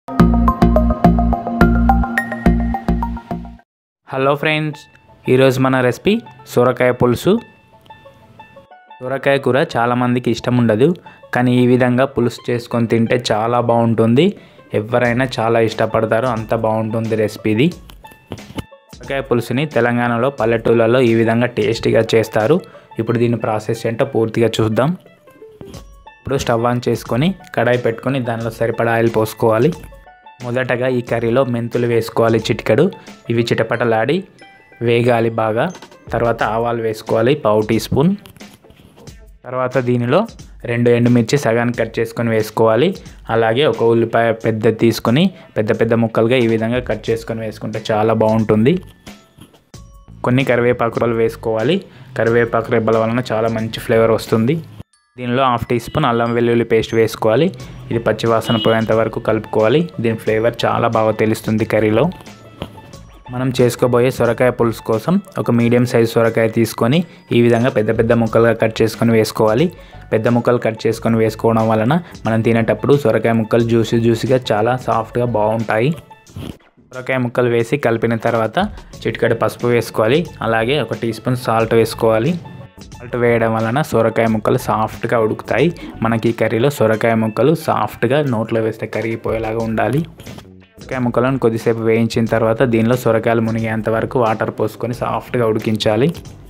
hello friends ఈరోజు మన recipe సొరకాయ పులుసు సొరకాయ కూర చాలామందికి ఇష్టం ఉండదు కానీ ఈ విధంగా పులుసు చేసుకొని తింటే చాలా బాగుంటుంది ఎవరైనా చాలా ఇష్టపడతారు అంత బాగుంటుంది రెసిపీ ఇది సొరకాయ పులుసుని తెలంగాణలో పల్లెటూళ్ళలో ఈ విధంగా టేస్టీగా చేస్తారు ఇప్పుడు దీని ప్రాసెస్ ఏంటో పూర్తిగా చూద్దాం ఇప్పుడు స్టవ్ ఆన్ చేసుకొని కడాయి పెట్టుకొని దానిలో సరిపడా ఆయిల్ పోసుకోవాలి మొదటగా ఈ కర్రీలో మెంతులు వేసుకోవాలి చిటికెడు ఇవి చిటపటలాడి వేగాలి బాగా తర్వాత ఆవాలు వేసుకోవాలి పావు టీ స్పూన్ తర్వాత దీనిలో రెండు ఎండుమిర్చి సగానికి కట్ చేసుకొని వేసుకోవాలి అలాగే ఒక ఉల్లిపాయ పెద్ద తీసుకొని పెద్ద పెద్ద ముక్కలుగా ఈ విధంగా కట్ చేసుకొని వేసుకుంటే చాలా బాగుంటుంది కొన్ని కరివేపాకులు వేసుకోవాలి కరివేపాకు రెబ్బల వలన చాలా మంచి ఫ్లేవర్ వస్తుంది దీనిలో హాఫ్ టీ స్పూన్ అల్లం వెల్లుల్లి పేస్ట్ వేసుకోవాలి ఇది పచ్చివాసన పోయేంత వరకు కలుపుకోవాలి దీని ఫ్లేవర్ చాలా బాగా తెలుస్తుంది కర్రీలో మనం చేసుకోబోయే సొరకాయ పులుసు కోసం ఒక మీడియం సైజ్ సొరకాయ తీసుకొని ఈ విధంగా పెద్ద పెద్ద ముక్కలుగా కట్ చేసుకొని వేసుకోవాలి పెద్ద ముక్కలు కట్ చేసుకొని వేసుకోవడం వలన మనం తినేటప్పుడు సొరకాయ ముక్కలు జ్యూసీ జ్యూసీగా చాలా సాఫ్ట్గా బాగుంటాయి సొరకాయ ముక్కలు వేసి కలిపిన తర్వాత చిటికెడు పసుపు వేసుకోవాలి అలాగే ఒక టీ స్పూన్ సాల్ట్ వేసుకోవాలి సాల్ట్ వేయడం వలన సొరకాయ ముక్కలు సాఫ్ట్గా ఉడుకుతాయి మనకి ఈ కర్రీలో సొరకాయ ముక్కలు సాఫ్ట్గా నోట్లో వేస్తే కరిగిపోయేలాగా ఉండాలి సొరకాయ ముక్కలను కొద్దిసేపు వేయించిన తర్వాత దీనిలో సొరకాయలు మునిగేంత వరకు వాటర్ పోసుకొని సాఫ్ట్గా ఉడికించాలి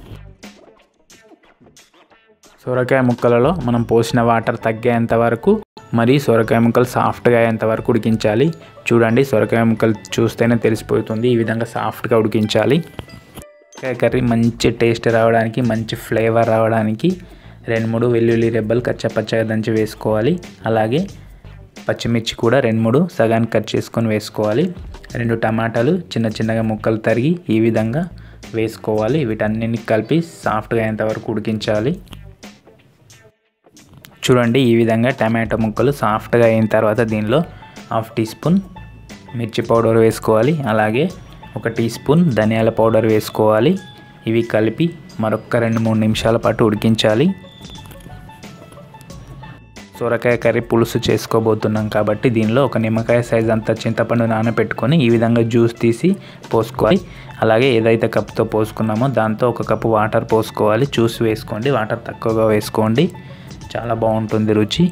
సొరకాయ ముక్కలలో మనం పోసిన వాటర్ తగ్గేంత వరకు మరి సొరకాయ ముక్కలు సాఫ్ట్గా అయ్యేంత వరకు ఉడికించాలి చూడండి సొరకాయ ముక్కలు చూస్తేనే తెలిసిపోతుంది ఈ విధంగా సాఫ్ట్గా ఉడికించాలి సొరకాయ కర్రీ మంచి టేస్ట్ రావడానికి మంచి ఫ్లేవర్ రావడానికి రెండు మూడు వెల్లుల్లి రెబ్బలు కచ్చపచ్చగా దంచి వేసుకోవాలి అలాగే పచ్చిమిర్చి కూడా రెండు మూడు సగానికి కట్ చేసుకొని వేసుకోవాలి రెండు టమాటాలు చిన్న చిన్నగా ముక్కలు తరిగి ఈ విధంగా వేసుకోవాలి వీటన్నిటిని కలిపి సాఫ్ట్గా అయ్యేంత వరకు ఉడికించాలి చూడండి ఈ విధంగా టమాటో ముక్కలు సాఫ్ట్గా అయిన తర్వాత దీనిలో హాఫ్ టీ స్పూన్ మిర్చి పౌడర్ వేసుకోవాలి అలాగే ఒక టీ స్పూన్ ధనియాల పౌడర్ వేసుకోవాలి ఇవి కలిపి మరొక రెండు మూడు నిమిషాల పాటు ఉడికించాలి సొరకాయ కర్రీ పులుసు చేసుకోబోతున్నాం కాబట్టి దీనిలో ఒక నిమ్మకాయ సైజ్ అంత చింతపండు నానబెట్టుకొని ఈ విధంగా జ్యూస్ తీసి పోసుకోవాలి అలాగే ఏదైతే కప్తో పోసుకున్నామో దాంతో ఒక కప్పు వాటర్ పోసుకోవాలి చూసి వేసుకోండి వాటర్ తక్కువగా వేసుకోండి చాలా బాగుంటుంది రుచి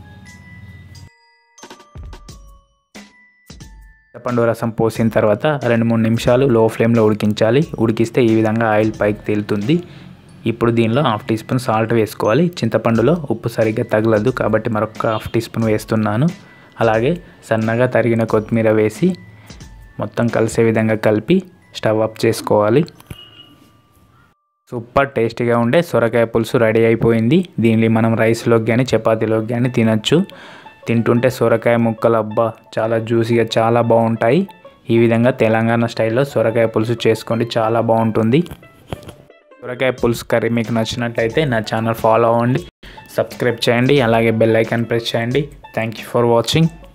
చింతపండు రసం పోసిన తర్వాత రెండు మూడు నిమిషాలు లో ఫ్లేమ్లో ఉడికించాలి ఉడికిస్తే ఈ విధంగా ఆయిల్ పైకి తేలుతుంది ఇప్పుడు దీనిలో హాఫ్ టీ స్పూన్ సాల్ట్ వేసుకోవాలి చింతపండులో ఉప్పు సరిగ్గా తగలదు కాబట్టి మరొక హాఫ్ టీ స్పూన్ వేస్తున్నాను అలాగే సన్నగా తరిగిన కొత్తిమీర వేసి మొత్తం కలిసే విధంగా కలిపి స్టవ్ ఆఫ్ చేసుకోవాలి సూపర్ టేస్టీగా ఉండే సొరకాయ పులుసు రెడీ అయిపోయింది దీన్ని మనం రైస్లోకి కానీ చపాతీలోకి కానీ తినచ్చు తింటుంటే సొరకాయ ముక్కలు అబ్బా చాలా జ్యూసీగా చాలా బాగుంటాయి ఈ విధంగా తెలంగాణ స్టైల్లో సొరకాయ పులుసు చేసుకోండి చాలా బాగుంటుంది సొరకాయ పులుసు కర్రీ మీకు నచ్చినట్లయితే నా ఛానల్ ఫాలో అవ్వండి సబ్స్క్రైబ్ చేయండి అలాగే బెల్ ఐకాన్ ప్రెస్ చేయండి థ్యాంక్ యూ ఫర్ వాచింగ్